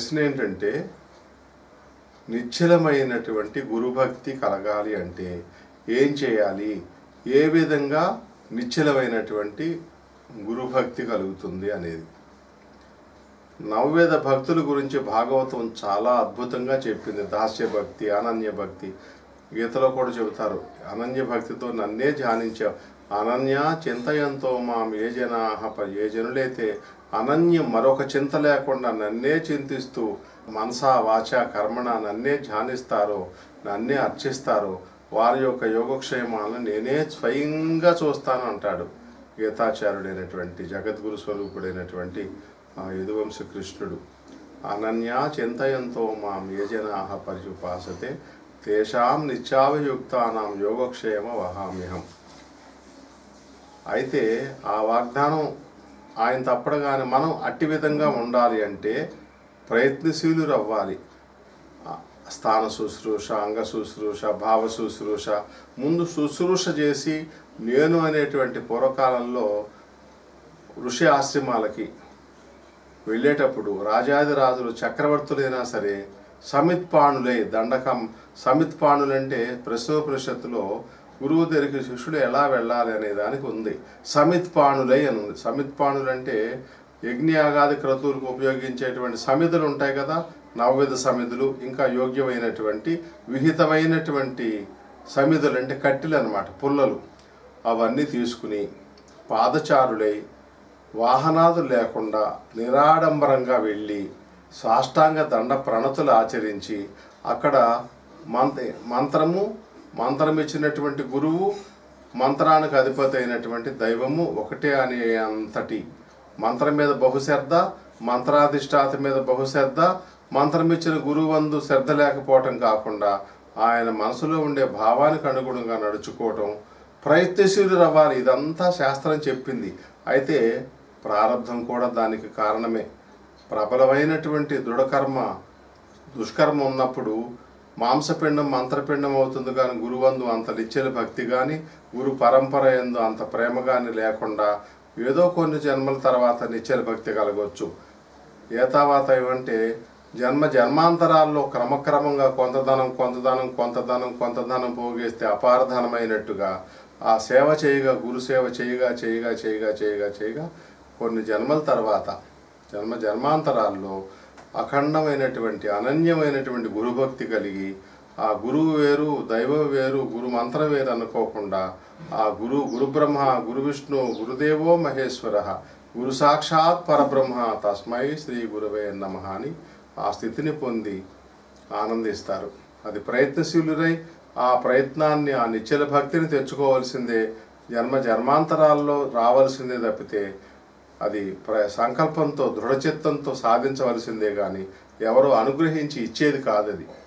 ప్రశ్న ఏంటంటే నిశ్చలమైనటువంటి గురుభక్తి కలగాలి అంటే ఏం చేయాలి ఏ విధంగా నిశ్చలమైనటువంటి గురుభక్తి కలుగుతుంది అనేది నవవేద భక్తుల గురించి భాగవతం చాలా అద్భుతంగా చెప్పింది దాస్య భక్తి అనన్య భక్తి గీతలో కూడా చెబుతారు అనన్య భక్తితో నన్నే ధ్యానించా అనన్య చింతయంతో మాం ఏ జనాహ ప- ఏ జనులైతే అనన్యం మరొక చింత లేకుండా నన్నే చింతిస్తూ మనసా వాచ కర్మణ నన్నే ధ్యానిస్తారో నన్నే అర్చిస్తారో వారి యొక్క యోగక్షేమాలను నేనే స్వయంగా చూస్తాను అంటాడు గీతాచార్యుడైనటువంటి జగద్గురు స్వరూపుడైనటువంటి ఆ యదువంశ కృష్ణుడు అనన్య చింతయంతో మాం ఏ జనాహ పరిచుపాసతే తేషాం నిత్యావయుక్తానాం యోగక్షేమ వహామ్యహం అయితే ఆ వాగ్దానం ఆయన తప్పడగానే మనం అట్టి విధంగా ఉండాలి అంటే ప్రయత్నశీలురు అవ్వాలి ఆ స్థాన శుశ్రూష అంగ శుశ్రూష భావ శుశ్రూష ముందు శుశ్రూష చేసి నేను అనేటువంటి పూర్వకాలంలో ఋషి ఆశ్రమాలకి వెళ్ళేటప్పుడు రాజాదిరాజులు చక్రవర్తులైనా సరే సమిత్పాణులై దండకం సమిత్పాణులంటే ప్రశ్నోపనిషత్తులో గురువు దగ్గరికి శిష్యుడు ఎలా వెళ్ళాలి అనే దానికి ఉంది సమిత్పాణులై అని ఉంది సమిత్పాణులంటే యజ్ఞయాగాది క్రతువులకు ఉపయోగించేటువంటి సమిధులు ఉంటాయి కదా నవవిధ సమిధులు ఇంకా యోగ్యమైనటువంటి విహితమైనటువంటి సమిధులు అంటే కట్టెలు అన్నమాట పుల్లలు అవన్నీ తీసుకుని పాదచారులై వాహనాదులు లేకుండా నిరాడంబరంగా వెళ్ళి సాష్టాంగ దండ ప్రణతులు ఆచరించి అక్కడ మంత్ర మంత్రము మంత్రం ఇచ్చినటువంటి గురువు మంత్రానికి అధిపతి అయినటువంటి దైవము ఒకటే అనే అంతటి మంత్రం మీద బహుశ్రద్ధ మంత్రాధిష్టాత మీద బహుశ్రద్ధ మంత్రం ఇచ్చిన గురువందు శ్రద్ధ లేకపోవటం కాకుండా ఆయన మనసులో ఉండే భావానికి అనుగుణంగా నడుచుకోవటం ప్రయత్నశీలు అవ్వాలి ఇదంతా శాస్త్రం చెప్పింది అయితే ప్రారంధం కూడా దానికి కారణమే ప్రబలమైనటువంటి దృఢకర్మ దుష్కర్మ ఉన్నప్పుడు మాంసపిండం మంత్రపిండం అవుతుంది కానీ గురువందు అంత నిశ్చల భక్తి కానీ గురు పరంపర ఎందు అంత ప్రేమ కానీ లేకుండా ఏదో కొన్ని జన్మల తర్వాత నిశ్చల భక్తి కలగవచ్చు ఏతావాత ఏమంటే జన్మ జన్మాంతరాల్లో క్రమక్రమంగా కొంతధనం కొంతధనం కొంతధనం కొంతధనం పోగేస్తే అపారధనమైనట్టుగా ఆ సేవ చేయగా గురు సేవ చేయగా చేయగా చేయగా చేయగా చేయగా కొన్ని జన్మల తర్వాత జన్మ జన్మాంతరాల్లో అఖండమైనటువంటి అనన్యమైనటువంటి గురుభక్తి కలిగి ఆ గురువు వేరు దైవం వేరు గురు మంత్రం వేరు అనుకోకుండా ఆ గురు గురు బ్రహ్మ గురు విష్ణు గురుదేవో మహేశ్వర గురు సాక్షాత్ పరబ్రహ్మ తస్మై శ్రీ గురవే నమ అని ఆ స్థితిని పొంది ఆనందిస్తారు అది ప్రయత్నశీలురై ఆ ప్రయత్నాన్ని ఆ నిశ్చల భక్తిని తెచ్చుకోవాల్సిందే జన్మ జన్మాంతరాల్లో రావాల్సిందే తప్పితే అది ప్ర సంకల్పంతో దృఢచిత్తంతో సాధించవలసిందే కానీ ఎవరో అనుగ్రహించి ఇచ్చేది కాదు అది